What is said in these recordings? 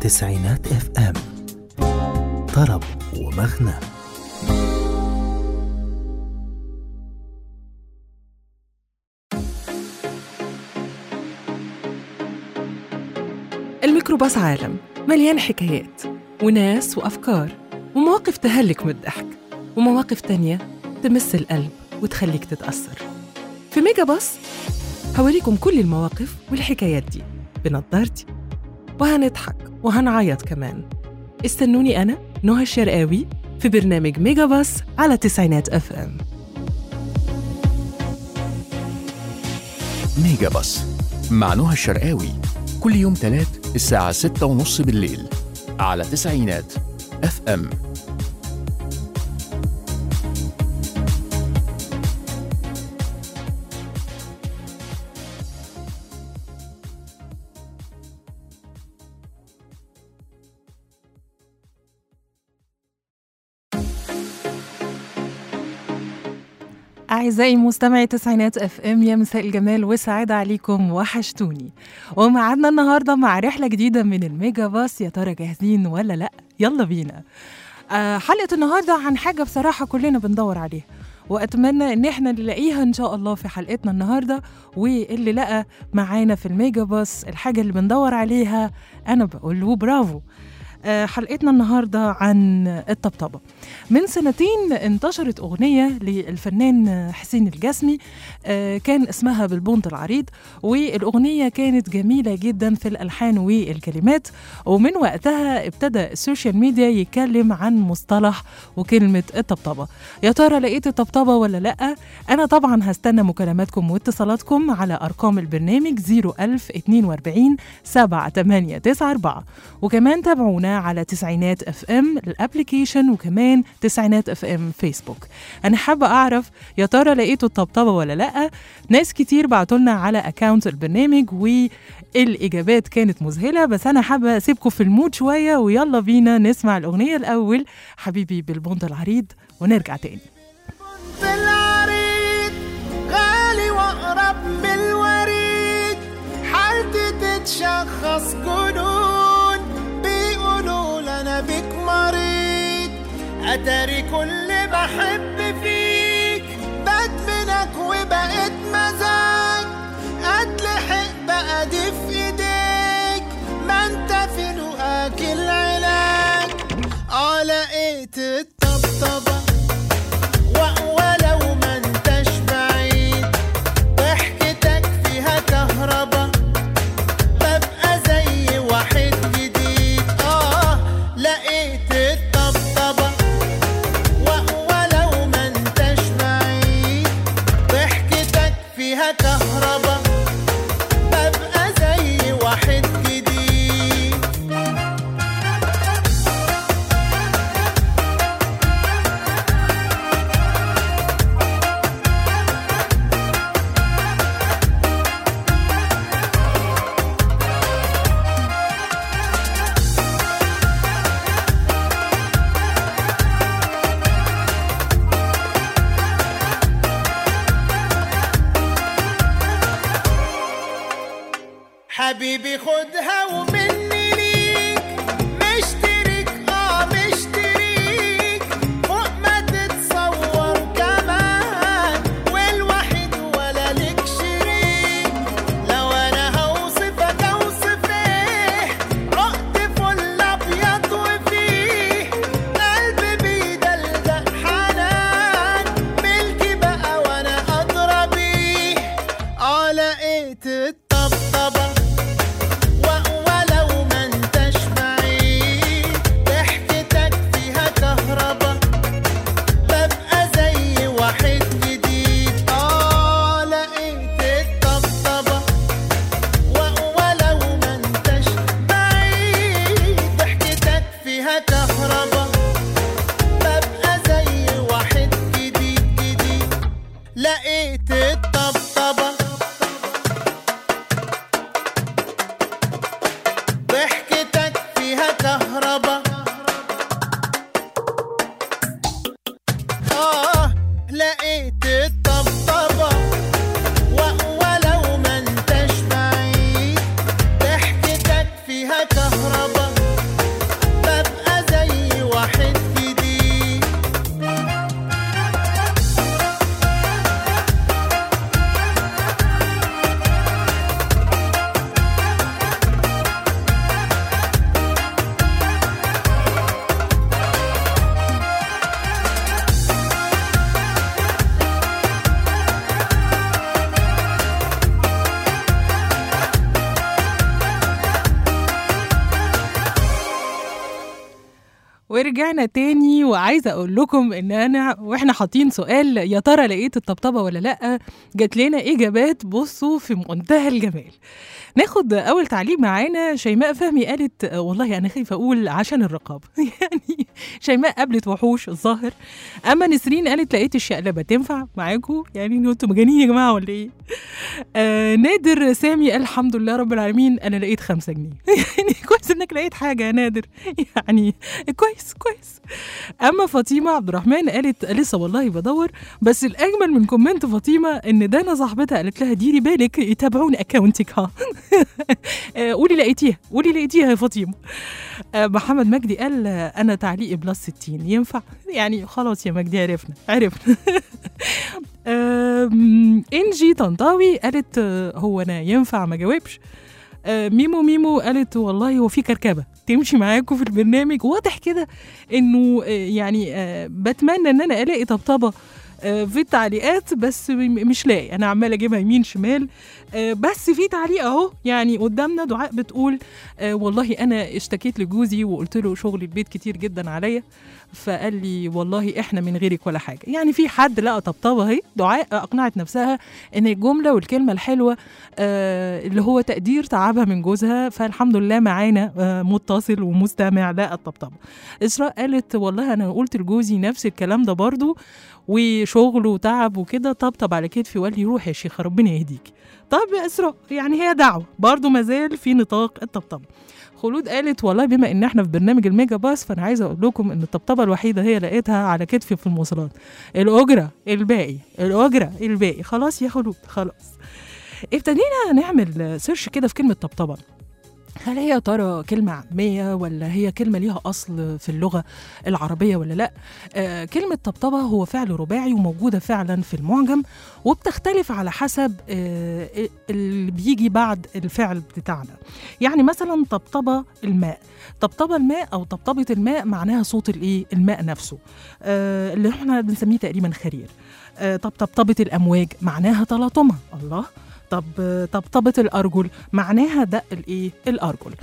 تسعينات اف ام طرب ومغنى الميكروباص عالم مليان حكايات وناس وأفكار ومواقف تهلك من الضحك ومواقف تانية تمس القلب وتخليك تتأثر في ميجا باص هوريكم كل المواقف والحكايات دي بنضارتي وهنضحك وهنعيط كمان استنوني أنا نهى الشرقاوي في برنامج ميجا باص على تسعينات اف ام ميجا باص مع نهى الشرقاوي كل يوم تلات الساعة ستة ونص بالليل على تسعينات اف ام أعزائي مستمعي تسعينات اف ام يا مساء الجمال والسعادة عليكم وحشتوني ومعادنا النهاردة مع رحلة جديدة من الميجا باص يا ترى جاهزين ولا لأ يلا بينا آه حلقة النهاردة عن حاجة بصراحة كلنا بندور عليها وأتمنى إن احنا نلاقيها إن شاء الله في حلقتنا النهاردة واللي لقى معانا في الميجا باص الحاجة اللي بندور عليها أنا بقول له برافو آه، حلقتنا النهارده عن الطبطبه من سنتين انتشرت اغنيه للفنان حسين الجسمي آه، كان اسمها بالبونت العريض والاغنيه كانت جميله جدا في الالحان والكلمات ومن وقتها ابتدى السوشيال ميديا يتكلم عن مصطلح وكلمه الطبطبه يا ترى لقيت الطبطبه ولا لا انا طبعا هستنى مكالماتكم واتصالاتكم على ارقام البرنامج 01042 7894 وكمان تابعونا على تسعينات اف ام الابلكيشن وكمان تسعينات اف ام فيسبوك انا حابه اعرف يا ترى لقيتوا الطبطبه ولا لا ناس كتير بعتولنا على اكاونت البرنامج والاجابات كانت مذهله بس انا حابه اسيبكم في المود شويه ويلا بينا نسمع الاغنيه الاول حبيبي بالبونت العريض ونرجع تاني في العريض غالي واقرب من الوريد حالتي تتشخص جنون بيقولوا لنا بيك مريض اتاري كل بحب فيك بدمنك وبقيت مزاج اتلحق بقى دي في ايديك ما انت في لقاك العلاج اه لقيت الطبطبه و- ولو ما انتش بعيد ضحكتك فيها كهربا ببقى زي واحد جديد اه لقيت الطبطبة و- ولو ما انتش بعيد ضحكتك فيها كهربا ببقى زي واحد جديد حبيبي خدها ومني ليك مشترك اه مشتريك فوق ما تتصور كمان والوحيد ولا لك شريك لو انا هوصفك اوصف ايه عقد فل ابيض وفيه قلبي بيدلدق حنان ملكي بقى وانا ادرى بيه اه لقيت الطبطبه و- ولو ما انتش بعيد ضحكتك فيها كهربا ببقى زي واحد جديد اه لقيت الطبطبة و- ولو ما انتش بعيد ضحكتك فيها كهربا ببقى زي واحد جديد جديد لقيت الطبطبة ورجعنا تاني وعايزه اقول لكم ان انا واحنا حاطين سؤال يا ترى لقيت الطبطبه ولا لا جات لنا اجابات بصوا في منتهى الجمال ناخد اول تعليق معانا شيماء فهمي قالت آه، والله انا خايفه اقول عشان الرقابه يعني شيماء قابلت وحوش الظاهر اما نسرين قالت لقيت الشقلبه تنفع معاكم يعني انتوا مجانين يا جماعه ولا ايه آه نادر سامي قال الحمد لله رب العالمين انا لقيت خمسة جنيه يعني كويس انك لقيت حاجه يا نادر يعني كويس كويس اما فاطمه عبد الرحمن قالت لسه والله بدور بس الاجمل من كومنت فاطمه ان دانا صاحبتها قالت لها ديري بالك يتابعون اكونتك ها آه، قولي لقيتيها قولي لقيتيها يا فاطمه آه، محمد مجدي قال آه، انا تعليقي بلس 60 ينفع يعني خلاص يا مجدي عرفنا عرفنا آم، انجي طنطاوي قالت آه، هو انا ينفع ما جاوبش آه، ميمو ميمو قالت والله هو في كركبه تمشي معاكم في البرنامج واضح كده انه آه، يعني آه، بتمنى ان انا الاقي طبطبه آه، في التعليقات بس م- مش لاقي انا عماله اجيبها يمين شمال آه، بس في تعليق اهو يعني قدامنا دعاء بتقول آه، والله انا اشتكيت لجوزي وقلت له شغل البيت كتير جدا عليا فقال لي والله احنا من غيرك ولا حاجه يعني في حد لقى طبطبه اهي دعاء اقنعت نفسها ان الجمله والكلمه الحلوه آه، اللي هو تقدير تعبها من جوزها فالحمد لله معانا آه، متصل ومستمع لقى الطبطبه اسراء قالت والله انا قلت لجوزي نفس الكلام ده برضو وشغل وتعب وكده طبطب على كتفي وقال لي روح يا شيخه ربنا يهديك طب يا اسراء يعني هي دعوه برضو مازال في نطاق الطبطبه خلود قالت والله بما ان احنا في برنامج الميجا باس فانا عايزه اقول لكم ان الطبطبه الوحيده هي لقيتها على كتفي في المواصلات الاجره الباقي الاجره الباقي خلاص يا خلود خلاص ابتدينا نعمل سيرش كده في كلمه طبطبه هل هي يا ترى كلمة عامية ولا هي كلمة ليها أصل في اللغة العربية ولا لأ؟ آه كلمة طبطبة هو فعل رباعي وموجودة فعلا في المعجم وبتختلف على حسب آه اللي بيجي بعد الفعل بتاعنا يعني مثلا طبطبة الماء طبطبة الماء أو طبطبة الماء معناها صوت الإيه؟ الماء نفسه آه اللي احنا بنسميه تقريبا خرير آه طب طبطبة الأمواج معناها تلاطمها الله طب طبطبة الأرجل معناها دق الإيه؟ الأرجل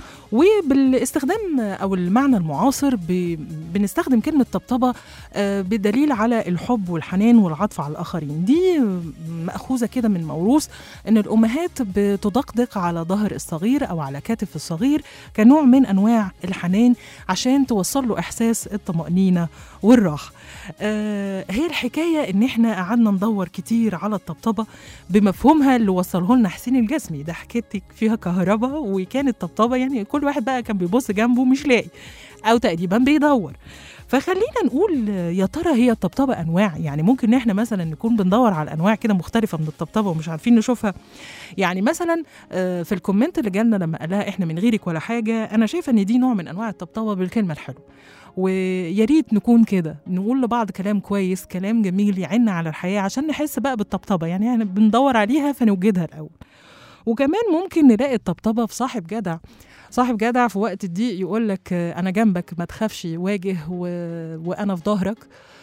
وبالاستخدام أو المعنى المعاصر ب... بنستخدم كلمة طبطبة آه، بدليل على الحب والحنان والعطف على الآخرين دي مأخوذة كده من موروث إن الأمهات بتدقدق على ظهر الصغير أو على كتف الصغير كنوع من أنواع الحنان عشان توصل له إحساس الطمأنينة والراحة آه، هي الحكاية إن إحنا قعدنا ندور كتير على الطبطبة بمفهومها اللي وصله لنا حسين الجسمي ده حكيتك فيها كهرباء وكانت طبطبة يعني كل واحد بقى كان بيبص جنبه مش لاقي أو تقريبا بيدور فخلينا نقول يا ترى هي الطبطبة أنواع يعني ممكن إن إحنا مثلا نكون بندور على أنواع كده مختلفة من الطبطبة ومش عارفين نشوفها يعني مثلا آه، في الكومنت اللي جالنا لما قالها إحنا من غيرك ولا حاجة أنا شايفة إن دي نوع من أنواع الطبطبة بالكلمة الحلوة ويا ريت نكون كده نقول لبعض كلام كويس كلام جميل يعن على الحياة عشان نحس بقى بالطبطبة يعني احنا بندور عليها فنوجدها الأول وكمان ممكن نلاقي الطبطبة في صاحب جدع صاحب جدع في وقت الضيق يقول لك أنا جنبك ما تخافش واجه و... وأنا في ظهرك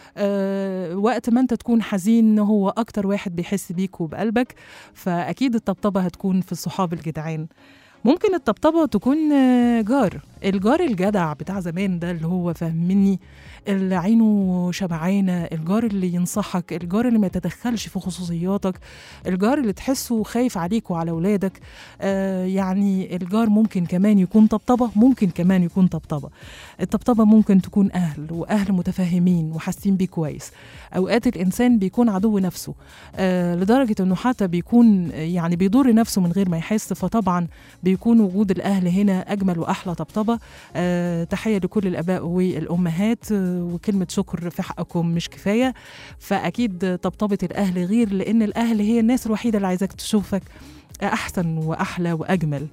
أه وقت ما انت تكون حزين هو اكتر واحد بيحس بيك وبقلبك فاكيد الطبطبه هتكون في الصحاب الجدعان ممكن الطبطبه تكون آه، جار الجار الجدع بتاع زمان ده اللي هو فاهمني اللي عينه شبعانه الجار اللي ينصحك الجار اللي ما يتدخلش في خصوصياتك الجار اللي تحسه خايف عليك وعلى اولادك آه يعني الجار ممكن كمان يكون طبطبه ممكن كمان يكون طبطبه الطبطبه ممكن تكون اهل واهل متفاهمين وحاسين بيه كويس اوقات الانسان بيكون عدو نفسه آه لدرجه انه حتى بيكون آه، يعني بيضر نفسه من غير ما يحس فطبعا بيكون وجود الاهل هنا اجمل واحلى طبطبه آه تحيه لكل الاباء والامهات آه وكلمه شكر في حقكم مش كفايه فاكيد طبطبه الاهل غير لان الاهل هي الناس الوحيده اللي عايزاك تشوفك احسن واحلى واجمل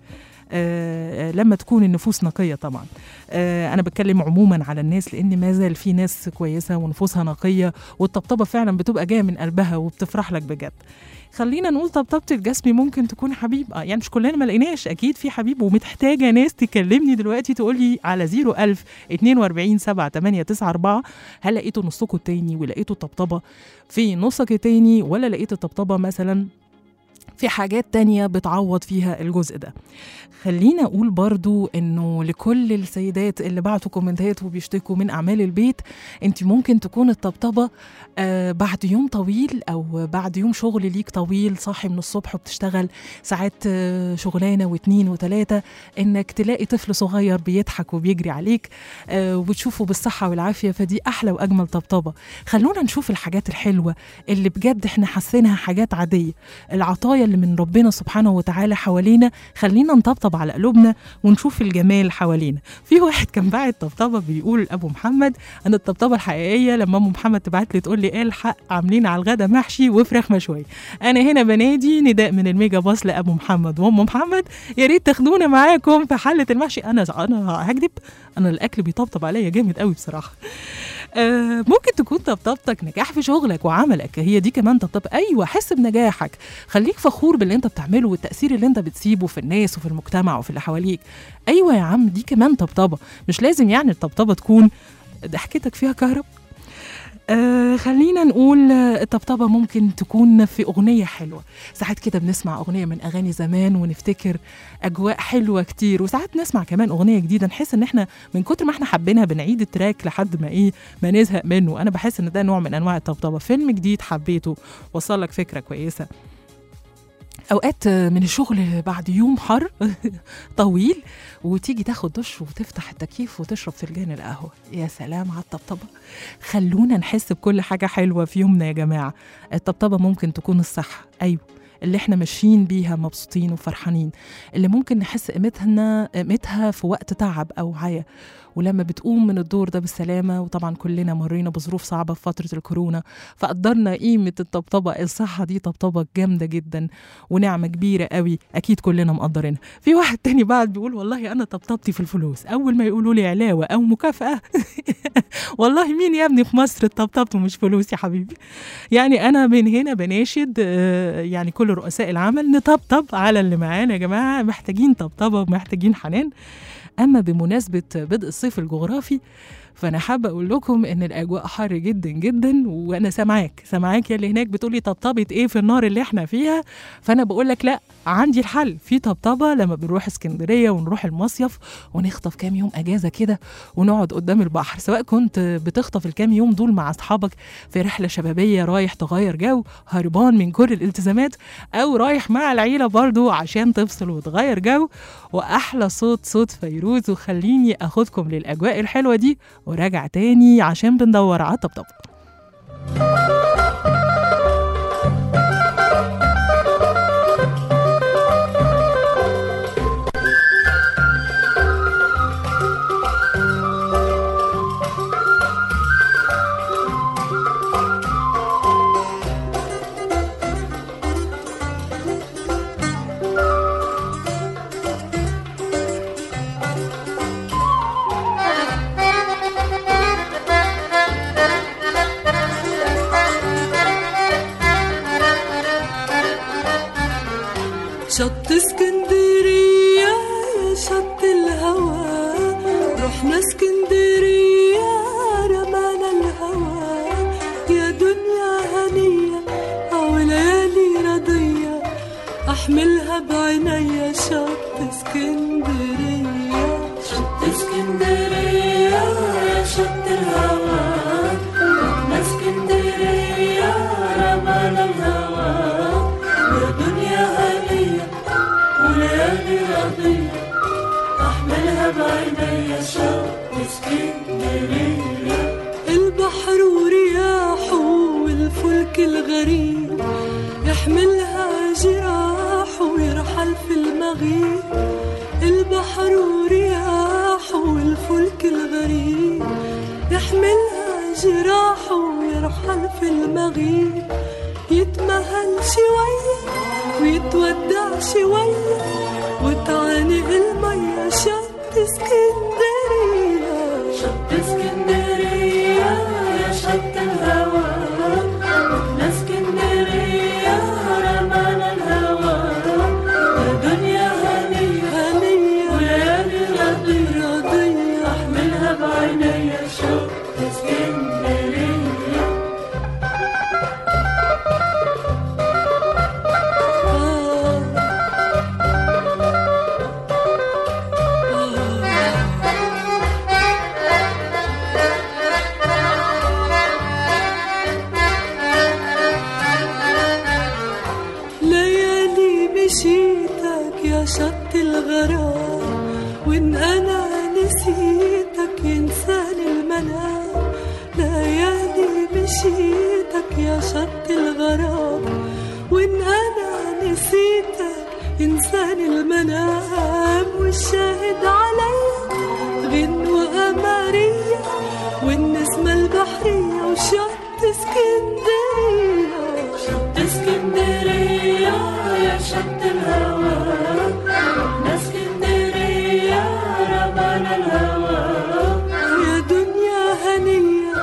آه لما تكون النفوس نقية طبعا آه أنا بتكلم عموما على الناس لأن ما زال في ناس كويسة ونفوسها نقية والطبطبة فعلا بتبقى جاية من قلبها وبتفرح لك بجد خلينا نقول طبطبة الجسمي ممكن تكون حبيب آه يعني مش كلنا ما لقيناش اكيد في حبيب ومتحتاجه ناس تكلمني دلوقتي تقول لي على 01000 42 7 8 9 4 هل لقيتوا نصكم التاني ولقيتوا طبطبه في نصك التاني ولا لقيت الطبطبه مثلا في حاجات تانية بتعوض فيها الجزء ده خلينا أقول برضو إنه لكل السيدات اللي بعتوا كومنتات وبيشتكوا من أعمال البيت أنت ممكن تكون الطبطبة آه بعد يوم طويل أو بعد يوم شغل ليك طويل صاحي من الصبح وبتشتغل ساعات آه شغلانة واتنين وتلاتة إنك تلاقي طفل صغير بيضحك وبيجري عليك آه وبتشوفه بالصحة والعافية فدي أحلى وأجمل طبطبة خلونا نشوف الحاجات الحلوة اللي بجد احنا حاسينها حاجات عادية العطايا اللي من ربنا سبحانه وتعالى حوالينا خلينا نطبطب على قلوبنا ونشوف الجمال حوالينا في واحد كان باعت طبطبة بيقول لأبو محمد أنا الطبطبة الحقيقية لما أم محمد تبعت لي تقول لي إيه الحق عاملين على الغدا محشي وفراخ مشوية أنا هنا بنادي نداء من الميجا باص لأبو محمد وأم محمد يا ريت تاخدونا معاكم في حلة المحشي أنا أنا هكذب أنا الأكل بيطبطب عليا جامد قوي بصراحة آه، ممكن تكون طبطبتك نجاح في شغلك وعملك هي دي كمان طبطب ايوه حس بنجاحك خليك فخور باللي انت بتعمله والتاثير اللي انت بتسيبه في الناس وفي المجتمع وفي اللي حواليك ايوه يا عم دي كمان طبطبه مش لازم يعني الطبطبه تكون ضحكتك فيها كهرب آه خلينا نقول آه، الطبطبة ممكن تكون في أغنية حلوة ساعات كده بنسمع أغنية من أغاني زمان ونفتكر أجواء حلوة كتير وساعات نسمع كمان أغنية جديدة نحس إن إحنا من كتر ما إحنا حابينها بنعيد التراك لحد ما إيه ما نزهق منه أنا بحس إن ده نوع من أنواع الطبطبة فيلم جديد حبيته وصل لك فكرة كويسة اوقات من الشغل بعد يوم حر طويل وتيجي تاخد دش وتفتح التكييف وتشرب فنجان القهوه يا سلام على الطبطبه خلونا نحس بكل حاجه حلوه في يومنا يا جماعه الطبطبه ممكن تكون الصحه ايوه اللي احنا ماشيين بيها مبسوطين وفرحانين اللي ممكن نحس قيمتها قيمتها في وقت تعب او عيا ولما بتقوم من الدور ده بالسلامة وطبعا كلنا مرينا بظروف صعبة في فترة الكورونا فقدرنا قيمة الطبطبة الصحة دي طبطبة جامدة جدا ونعمة كبيرة قوي أكيد كلنا مقدرينها في واحد تاني بعد بيقول والله أنا طبطبتي في الفلوس أول ما يقولوا لي علاوة أو مكافأة والله مين يا ابني في مصر طبطبته مش فلوس يا حبيبي يعني أنا من هنا بناشد آه، يعني كل رؤساء العمل نطبطب على اللي معانا يا جماعة محتاجين طبطبة ومحتاجين حنان أما بمناسبة بدء الصيف الجغرافي فأنا حابة أقول لكم إن الأجواء حر جدا جدا وأنا سامعاك سامعاك يا اللي هناك بتقولي طبطبة إيه في النار اللي إحنا فيها فأنا بقول لك لأ عندي الحل في طبطبة لما بنروح اسكندرية ونروح المصيف ونخطف كام يوم أجازة كده ونقعد قدام البحر سواء كنت بتخطف الكام يوم دول مع أصحابك في رحلة شبابية رايح تغير جو هربان من كل الالتزامات أو رايح مع العيلة برضو عشان تفصل وتغير جو وأحلى صوت صوت فيروز وخليني أخدكم للأجواء الحلوة دي وراجع تاني عشان بندور على الطبطبة شط اسكندرية يا شط الهوى رحنا اسكندرية رمانا الهوى يا دنيا هنية أو ليالي رضية أحملها بعينيا شط اسكندرية شط اسكندرية يا شط الهوى رحنا اسكندرية رمانا الهوى يا دنيا هنية وليالي رضية أحملها بعينيا شوق اسكندرية البحر ورياحه والفلك الغريب يحملها جراحه ويرحل في المغيب البحر ورياحه والفلك الغريب يحملها جراحه ويرحل في المغيب يتمهل شوية ويتودع شوية وتعانق المية شط اسكندرية شط اسكندرية يا شط الهوى رحنا اسكندرية رمانا الهوى يا دنيا هنية هنية وليالي رضية رضية احملها بعينيا شط اسكندرية الغرام وإن أنا نسيتك ينساني المنام ليالي مشيتك يا شط الغرام وإن أنا نسيتك ينساني المنام والشاهد عليا غنوة قمرية والنسمة البحرية وشط اسكندرية شط اسكندرية يا شط الهوى رحنا اسكندرية رمانا الهوى يا دنيا هنية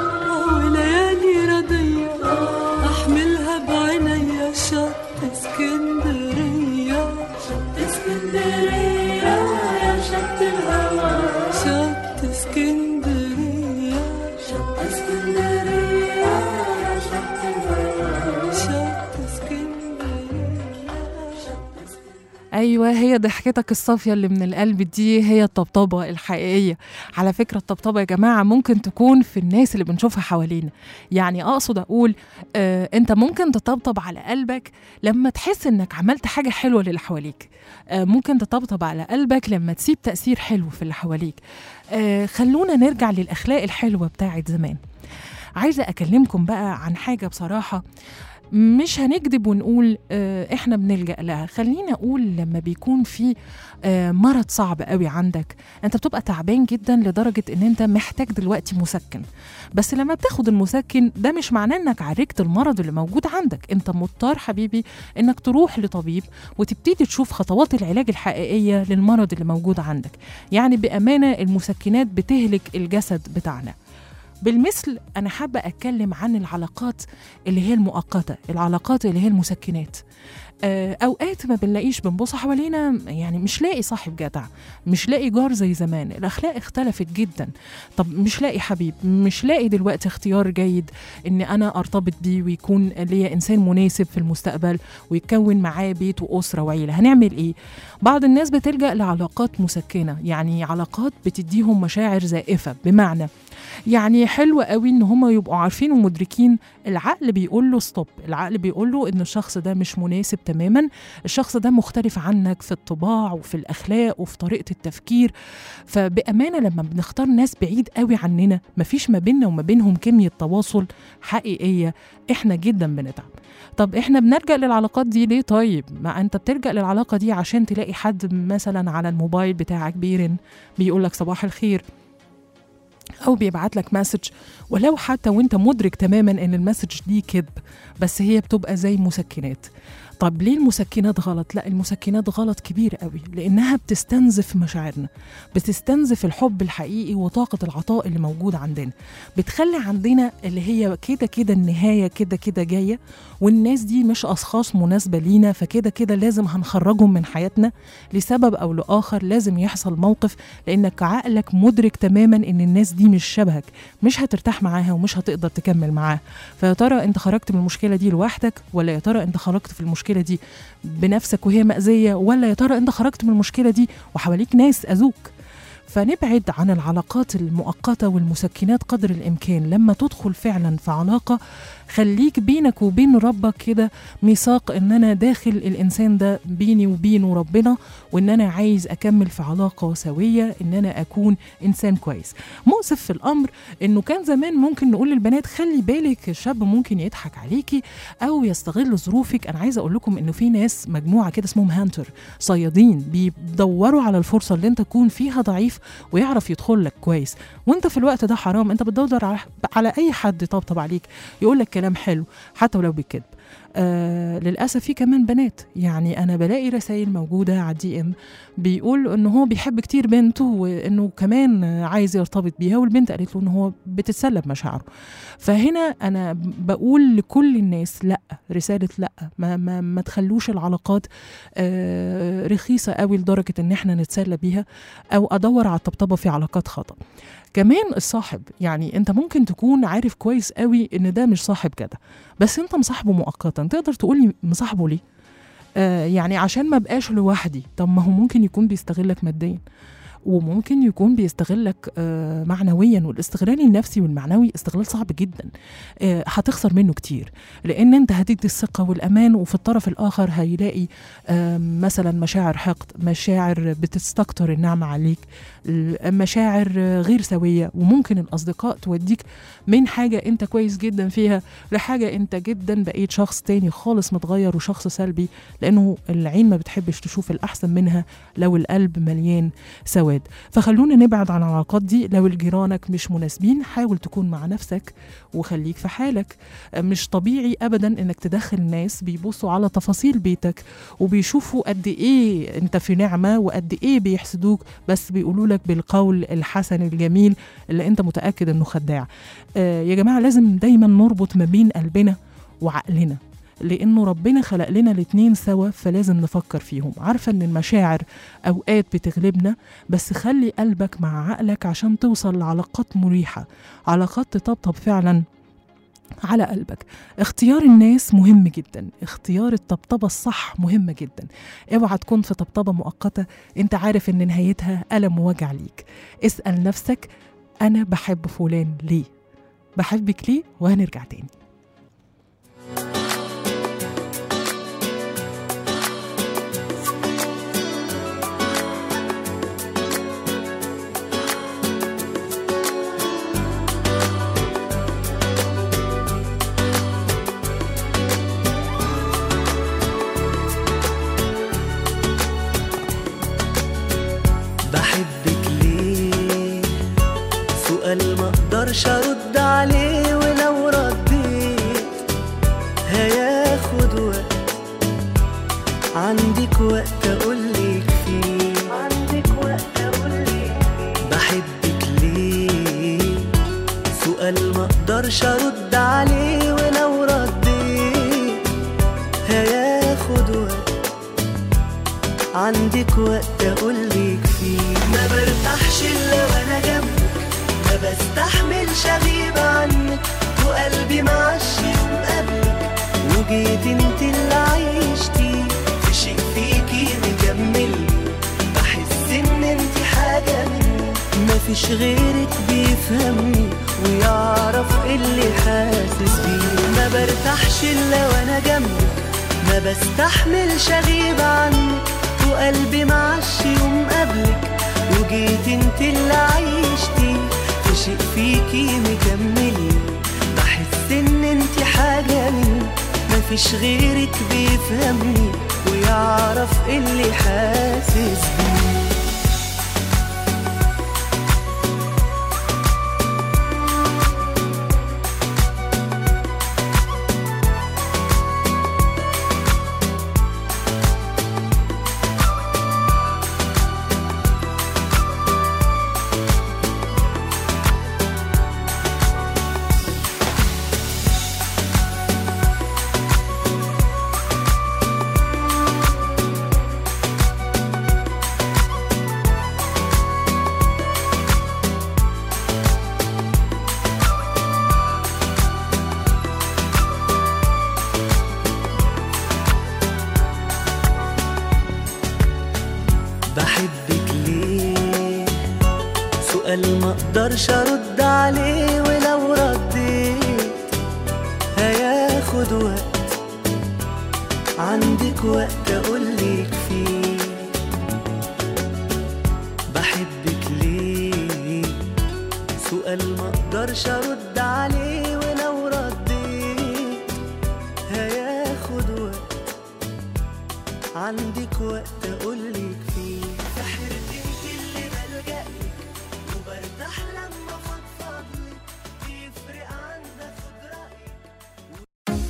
وليالي رضية أحملها بعينيا شط اسكندرية شط اسكندرية يا شط الهوى شط اسكندرية شط اسكندرية يا شط الهوى شط اسكندرية شط اسكندرية ايوه هي ضحكتك الصافيه اللي من القلب دي هي الطبطبه الحقيقيه على فكره الطبطبه يا جماعه ممكن تكون في الناس اللي بنشوفها حوالينا يعني اقصد اقول آه انت ممكن تطبطب على قلبك لما تحس انك عملت حاجه حلوه للي حواليك آه ممكن تطبطب على قلبك لما تسيب تاثير حلو في اللي حواليك آه خلونا نرجع للاخلاق الحلوه بتاعت زمان عايزه اكلمكم بقى عن حاجه بصراحه مش هنكذب ونقول آه، احنا بنلجأ لها خلينا اقول لما بيكون في آه، مرض صعب قوي عندك انت بتبقى تعبان جدا لدرجة ان انت محتاج دلوقتي مسكن بس لما بتاخد المسكن ده مش معناه انك عالجت المرض اللي موجود عندك انت مضطر حبيبي انك تروح لطبيب وتبتدي تشوف خطوات العلاج الحقيقية للمرض اللي موجود عندك يعني بأمانة المسكنات بتهلك الجسد بتاعنا بالمثل أنا حابة أتكلم عن العلاقات اللي هي المؤقتة العلاقات اللي هي المسكنات آه، أوقات ما بنلاقيش بنبص حوالينا يعني مش لاقي صاحب جدع مش لاقي جار زي زمان الأخلاق اختلفت جدا طب مش لاقي حبيب مش لاقي دلوقتي اختيار جيد إن أنا أرتبط بيه ويكون ليا إنسان مناسب في المستقبل ويكون معاه بيت وأسرة وعيلة هنعمل إيه؟ بعض الناس بتلجأ لعلاقات مسكنة يعني علاقات بتديهم مشاعر زائفة بمعنى يعني حلو قوي ان هم يبقوا عارفين ومدركين العقل بيقول له ستوب العقل بيقول له ان الشخص ده مش مناسب تماما الشخص ده مختلف عنك في الطباع وفي الاخلاق وفي طريقه التفكير فبامانه لما بنختار ناس بعيد قوي عننا مفيش ما بيننا وما بينهم كميه تواصل حقيقيه احنا جدا بنتعب طب احنا بنلجأ للعلاقات دي ليه طيب ما انت بتلجأ للعلاقه دي عشان تلاقي حد مثلا على الموبايل بتاعك بيرن بيقول لك صباح الخير او بيبعت لك مسج ولو حتى وانت مدرك تماما ان المسج دي كذب بس هي بتبقى زي مسكنات طب ليه المسكنات غلط لا المسكنات غلط كبير قوي لانها بتستنزف مشاعرنا بتستنزف الحب الحقيقي وطاقه العطاء اللي موجود عندنا بتخلي عندنا اللي هي كده كده النهايه كده كده جايه والناس دي مش اشخاص مناسبه لينا فكده كده لازم هنخرجهم من حياتنا لسبب او لاخر لازم يحصل موقف لانك عقلك مدرك تماما ان الناس دي مش شبهك مش هترتاح معاها ومش هتقدر تكمل معاها فيا ترى انت خرجت من المشكله دي لوحدك ولا يا ترى انت خرجت في المشكله دي بنفسك وهي مأذيه ولا يا ترى انت خرجت من المشكله دي وحواليك ناس اذوك فنبعد عن العلاقات المؤقته والمسكنات قدر الامكان لما تدخل فعلا في علاقه خليك بينك وبين ربك كده ميثاق ان انا داخل الانسان ده بيني وبينه ربنا وان انا عايز اكمل في علاقه سويه ان انا اكون انسان كويس مؤسف في الامر انه كان زمان ممكن نقول للبنات خلي بالك الشاب ممكن يضحك عليكي او يستغل ظروفك انا عايزه اقول لكم انه في ناس مجموعه كده اسمهم هانتر صيادين بيدوروا على الفرصه اللي انت تكون فيها ضعيف ويعرف يدخل لك كويس وانت في الوقت ده حرام انت بتدور على, على اي حد يطبطب عليك يقول لك كلام حلو حتى ولو بالكذب آه للاسف في كمان بنات يعني انا بلاقي رسائل موجوده على الدي ام بيقول ان هو بيحب كتير بنته وانه كمان عايز يرتبط بيها والبنت قالت له ان هو بتتسلى بمشاعره فهنا انا بقول لكل الناس لا رساله لا ما ما, ما تخلوش العلاقات آه رخيصه قوي لدرجه ان احنا نتسلى بيها او ادور على الطبطبه في علاقات خطا كمان الصاحب يعني انت ممكن تكون عارف كويس قوي ان ده مش صاحب كده بس انت مصاحبه مؤقتا تقدر تقولي مصاحبه ليه آه يعني عشان ما بقاش لوحدي طب ما هو ممكن يكون بيستغلك ماديا وممكن يكون بيستغلك آه، معنويا والاستغلال النفسي والمعنوي استغلال صعب جدا آه، هتخسر منه كتير لان انت هتدي الثقه والامان وفي الطرف الاخر هيلاقي آه، مثلا مشاعر حقد مشاعر بتستكتر النعمه عليك ال- مشاعر آه، غير سويه وممكن الاصدقاء توديك من حاجه انت كويس جدا فيها لحاجه انت جدا بقيت شخص تاني خالص متغير وشخص سلبي لانه العين ما بتحبش تشوف الاحسن منها لو القلب مليان سواد فخلونا نبعد عن العلاقات دي لو الجيرانك مش مناسبين حاول تكون مع نفسك وخليك في حالك مش طبيعي ابدا انك تدخل ناس بيبصوا على تفاصيل بيتك وبيشوفوا قد ايه انت في نعمه وقد ايه بيحسدوك بس بيقولوا لك بالقول الحسن الجميل اللي انت متاكد انه خداع آه يا جماعه لازم دايما نربط ما بين قلبنا وعقلنا لانه ربنا خلق لنا الاتنين سوا فلازم نفكر فيهم عارفه ان المشاعر اوقات بتغلبنا بس خلي قلبك مع عقلك عشان توصل لعلاقات مريحه علاقات تطبطب فعلا على قلبك اختيار الناس مهم جدا اختيار الطبطبة الصح مهمة جدا اوعى تكون في طبطبة مؤقتة انت عارف ان نهايتها ألم ووجع ليك اسأل نفسك أنا بحب فلان ليه بحبك ليه وهنرجع تاني بحبك ليه سؤال ما اقدرش ارد عليه ولو رديت هياخد وقت عندك وقت اقولك فيه عندك وقت اقولك بحبك ليه سؤال ما اقدرش ارد عليه ولو رديت هياخد وقت عندك وقت اقولك فيه ما برتاحش الا وانا جنبك ما بستحملش اغيب عنك وقلبي معش يوم قبلك وجيت انت اللي عيشتي في شيء فيكي مكمل بحس ان انت حاجه مني مفيش غيرك بيفهمني ويعرف اللي حاسس بيه ما برتاحش الا وانا جنبك ما بستحملش اغيب عنك وقلبي معش يوم قبلك وجيت انت اللي عيشتي في شيء فيكي مكملي بحس ان انت حاجة مني مفيش غيرك بيفهمني ويعرف اللي حاسس بيه بحبك ليه سؤال ما اقدرش ارد عليه ولو رديت هياخد وقت عندك وقت اقولك فيه بحبك ليه سؤال ما اقدرش ارد عليه ولو رديت هياخد وقت عندك وقت اقولك فيه سحرت انت اللي بلجألك وبرتاح لما فضفضلك بيفرق عندك خد رأيك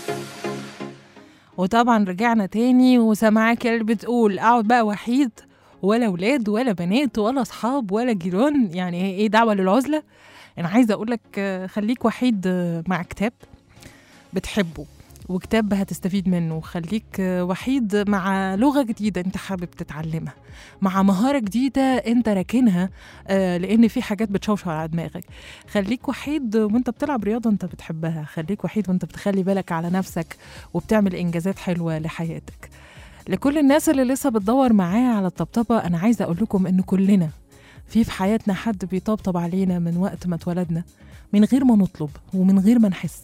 وطبعا رجعنا تاني وسامعاك اللي بتقول اقعد بقى وحيد ولا ولاد ولا بنات ولا اصحاب ولا جيران يعني هي ايه دعوه للعزله انا عايزه اقول لك خليك وحيد آه، مع كتاب بتحبه وكتاب هتستفيد منه خليك آه، وحيد مع لغة جديدة انت حابب تتعلمها مع مهارة جديدة انت راكنها آه، لان في حاجات بتشوشر على دماغك خليك وحيد وانت بتلعب رياضة انت بتحبها خليك وحيد وانت بتخلي بالك على نفسك وبتعمل انجازات حلوة لحياتك لكل الناس اللي لسه بتدور معايا على الطبطبة أنا عايزة أقول لكم إن كلنا في في حياتنا حد بيطبطب علينا من وقت ما اتولدنا من غير ما نطلب ومن غير ما نحس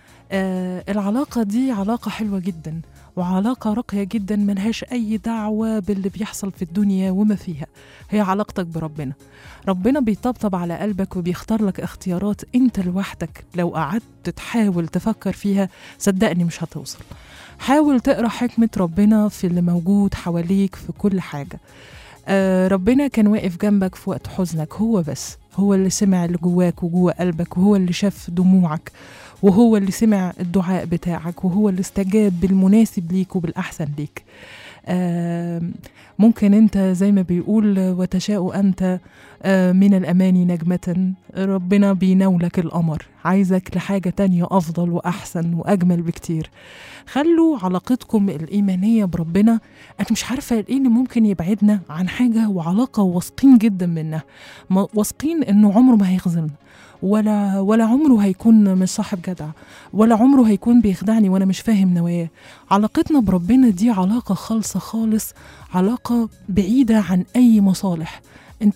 آه العلاقة دي علاقة حلوة جدا وعلاقة راقية جدا ملهاش أي دعوة باللي بيحصل في الدنيا وما فيها هي علاقتك بربنا ربنا بيطبطب على قلبك وبيختار لك اختيارات انت لوحدك لو قعدت تحاول تفكر فيها صدقني مش هتوصل حاول تقرا حكمة ربنا في اللي موجود حواليك في كل حاجة آه ربنا كان واقف جنبك في وقت حزنك هو بس هو اللي سمع اللي جواك وجوا قلبك وهو اللي شاف دموعك وهو اللي سمع الدعاء بتاعك وهو اللي استجاب بالمناسب ليك وبالأحسن ليك آه ممكن انت زي ما بيقول وتشاء انت آه من الاماني نجمة ربنا بيناولك القمر عايزك لحاجة تانية افضل واحسن واجمل بكتير خلوا علاقتكم الايمانية بربنا انا مش عارفة ايه اللي ممكن يبعدنا عن حاجة وعلاقة واثقين جدا منها ما- واثقين انه عمره ما هيخذلنا ولا ولا عمره هيكون مش صاحب جدع ولا عمره هيكون بيخدعني وانا مش فاهم نواياه علاقتنا بربنا دي علاقة خالصة خالص علاقة بعيدة عن أي مصالح أنت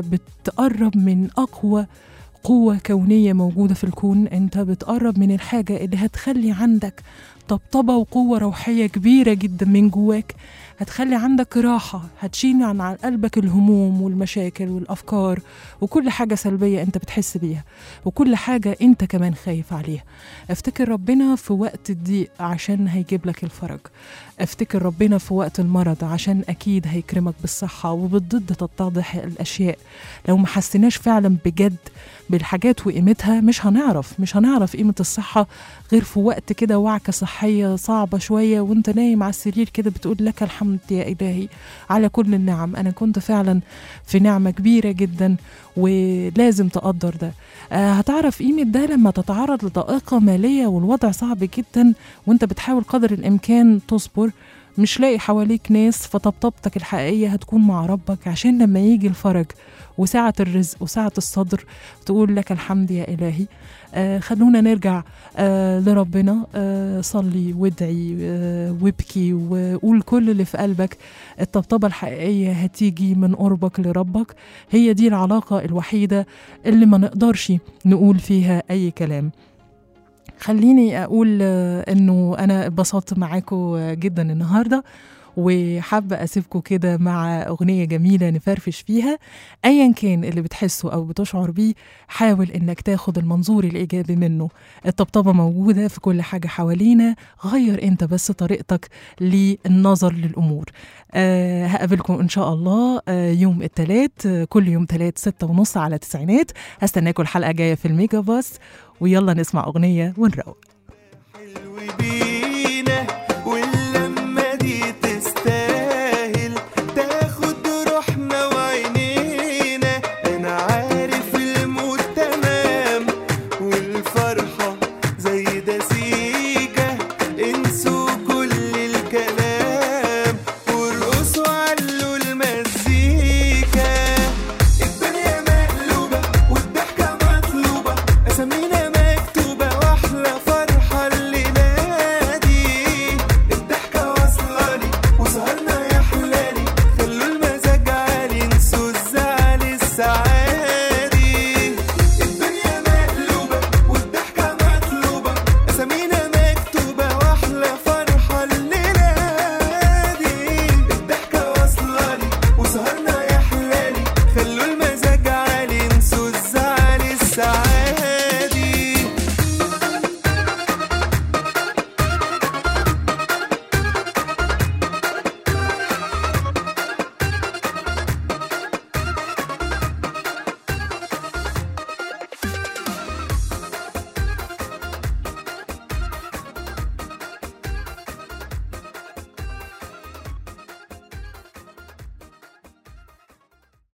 بتقرب من أقوى قوة كونية موجودة في الكون أنت بتقرب من الحاجة اللي هتخلي عندك طبطبة وقوة روحية كبيرة جدا من جواك هتخلي عندك راحة هتشيل عن عن قلبك الهموم والمشاكل والأفكار وكل حاجة سلبية أنت بتحس بيها وكل حاجة أنت كمان خايف عليها افتكر ربنا في وقت الضيق عشان هيجيب لك الفرج افتكر ربنا في وقت المرض عشان أكيد هيكرمك بالصحة وبالضد تتضح الأشياء لو ما حسيناش فعلا بجد بالحاجات وقيمتها مش هنعرف مش هنعرف قيمة الصحة غير في وقت كده وعكة صحية صعبة شوية وانت نايم على السرير كده بتقول لك الحمد يا إلهي على كل النعم أنا كنت فعلا في نعمة كبيرة جدا ولازم تقدر ده آه هتعرف قيمة ده لما تتعرض لضائقة مالية والوضع صعب جدا وانت بتحاول قدر الإمكان تصبر مش لاقي حواليك ناس فطبطبتك الحقيقية هتكون مع ربك عشان لما يجي الفرج وسعة الرزق وسعة الصدر تقول لك الحمد يا إلهي آه خلونا نرجع آه لربنا آه صلي وادعي آه وابكي وقول كل اللي في قلبك الطبطبة الحقيقية هتيجي من قربك لربك هي دي العلاقة الوحيدة اللي ما نقدرش نقول فيها أي كلام خليني أقول آه، إنه أنا اتبسطت معاكم آه، جدا النهاردة وحابة أسيبكم كده مع أغنية جميلة نفرفش فيها أيا كان اللي بتحسه أو بتشعر بيه حاول إنك تاخد المنظور الإيجابي منه الطبطبة موجودة في كل حاجة حوالينا غير أنت بس طريقتك للنظر للأمور أه هقابلكم إن شاء الله أه يوم التلات آه، كل يوم تلات ستة ونص على تسعينات هستناكم الحلقة جاية في الميجا باص ويلا نسمع أغنية ونروق حلو بيه